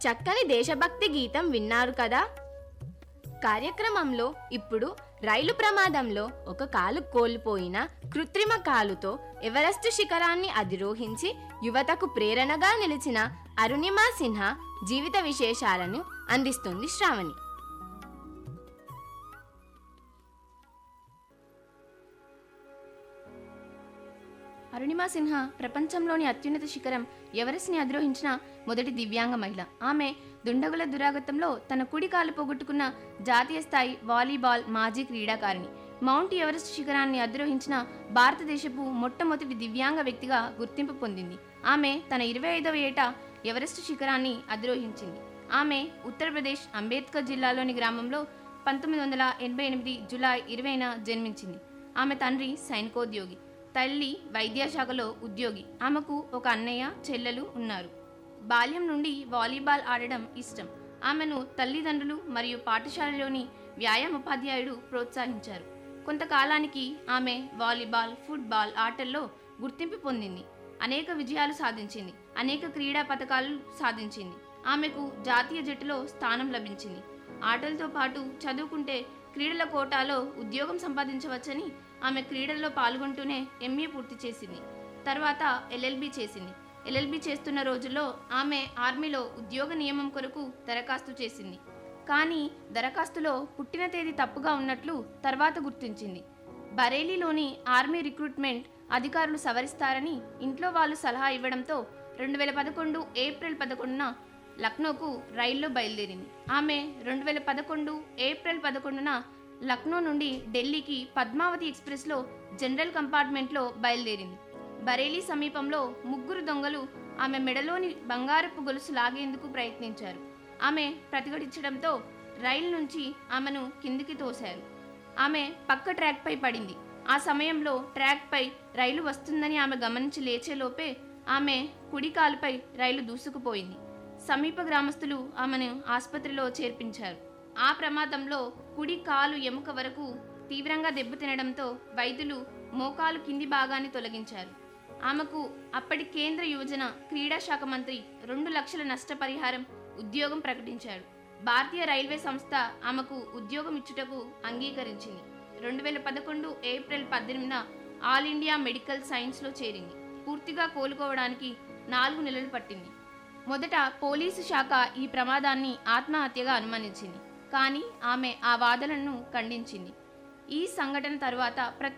చక్కని దేశభక్తి గీతం విన్నారు కదా కార్యక్రమంలో ఇప్పుడు రైలు ప్రమాదంలో ఒక కాలు కోల్పోయిన కృత్రిమ కాలుతో ఎవరెస్ట్ శిఖరాన్ని అధిరోహించి యువతకు ప్రేరణగా నిలిచిన అరుణిమా సిన్హా జీవిత విశేషాలను అందిస్తుంది శ్రావణి అరుణిమా సిన్హా ప్రపంచంలోని అత్యున్నత శిఖరం ఎవరెస్ట్ని అధిరోహించిన మొదటి దివ్యాంగ మహిళ ఆమె దుండగుల దురాగతంలో తన కుడి కాలు పోగొట్టుకున్న జాతీయ స్థాయి వాలీబాల్ మాజీ క్రీడాకారిణి మౌంట్ ఎవరెస్ట్ శిఖరాన్ని అధిరోహించిన భారతదేశపు మొట్టమొదటి దివ్యాంగ వ్యక్తిగా గుర్తింపు పొందింది ఆమె తన ఇరవై ఐదవ ఏట ఎవరెస్ట్ శిఖరాన్ని అధిరోహించింది ఆమె ఉత్తరప్రదేశ్ అంబేద్కర్ జిల్లాలోని గ్రామంలో పంతొమ్మిది వందల ఎనభై ఎనిమిది జులై ఇరవైన జన్మించింది ఆమె తండ్రి సైనికోద్యోగి తల్లి వైద్యశాఖలో ఉద్యోగి ఆమెకు ఒక అన్నయ్య చెల్లెలు ఉన్నారు బాల్యం నుండి వాలీబాల్ ఆడడం ఇష్టం ఆమెను తల్లిదండ్రులు మరియు పాఠశాలలోని వ్యాయామోపాధ్యాయుడు ప్రోత్సహించారు కొంతకాలానికి ఆమె వాలీబాల్ ఫుట్బాల్ ఆటల్లో గుర్తింపు పొందింది అనేక విజయాలు సాధించింది అనేక క్రీడా పథకాలు సాధించింది ఆమెకు జాతీయ జట్టులో స్థానం లభించింది ఆటలతో పాటు చదువుకుంటే క్రీడల కోటాలో ఉద్యోగం సంపాదించవచ్చని ఆమె క్రీడల్లో పాల్గొంటూనే ఎంఏ పూర్తి చేసింది తర్వాత ఎల్ఎల్బి చేసింది ఎల్ఎల్బి చేస్తున్న రోజుల్లో ఆమె ఆర్మీలో ఉద్యోగ నియమం కొరకు దరఖాస్తు చేసింది కానీ దరఖాస్తులో పుట్టిన తేదీ తప్పుగా ఉన్నట్లు తర్వాత గుర్తించింది బరేలీలోని ఆర్మీ రిక్రూట్మెంట్ అధికారులు సవరిస్తారని ఇంట్లో వాళ్ళు సలహా ఇవ్వడంతో రెండు వేల పదకొండు ఏప్రిల్ పదకొండున లక్నోకు రైల్లో బయలుదేరింది ఆమె రెండు వేల పదకొండు ఏప్రిల్ పదకొండున లక్నో నుండి ఢిల్లీకి పద్మావతి ఎక్స్ప్రెస్లో జనరల్ కంపార్ట్మెంట్లో బయలుదేరింది బరేలీ సమీపంలో ముగ్గురు దొంగలు ఆమె మెడలోని బంగారపు గొలుసు లాగేందుకు ప్రయత్నించారు ఆమె ప్రతిఘటించడంతో రైలు నుంచి ఆమెను కిందికి తోశారు ఆమె పక్క ట్రాక్పై పడింది ఆ సమయంలో ట్రాక్పై రైలు వస్తుందని ఆమె గమనించి లేచేలోపే ఆమె కుడి కాలుపై రైలు దూసుకుపోయింది సమీప గ్రామస్తులు ఆమెను ఆసుపత్రిలో చేర్పించారు ఆ ప్రమాదంలో కుడి కాలు ఎముక వరకు తీవ్రంగా దెబ్బతినడంతో వైద్యులు మోకాలు కింది భాగాన్ని తొలగించారు ఆమెకు అప్పటి కేంద్ర యువజన క్రీడా శాఖ మంత్రి రెండు లక్షల నష్టపరిహారం ఉద్యోగం ప్రకటించాడు భారతీయ రైల్వే సంస్థ ఆమెకు ఉద్యోగం ఇచ్చుటకు అంగీకరించింది రెండు వేల పదకొండు ఏప్రిల్ పద్దెనిమిదిన ఆల్ ఇండియా మెడికల్ సైన్స్లో చేరింది పూర్తిగా కోలుకోవడానికి నాలుగు నెలలు పట్టింది మొదట పోలీసు శాఖ ఈ ప్రమాదాన్ని ఆత్మహత్యగా అనుమానించింది కానీ ఆమె ఆ వాదనను ఖండించింది ఈ సంఘటన తర్వాత ప్రతి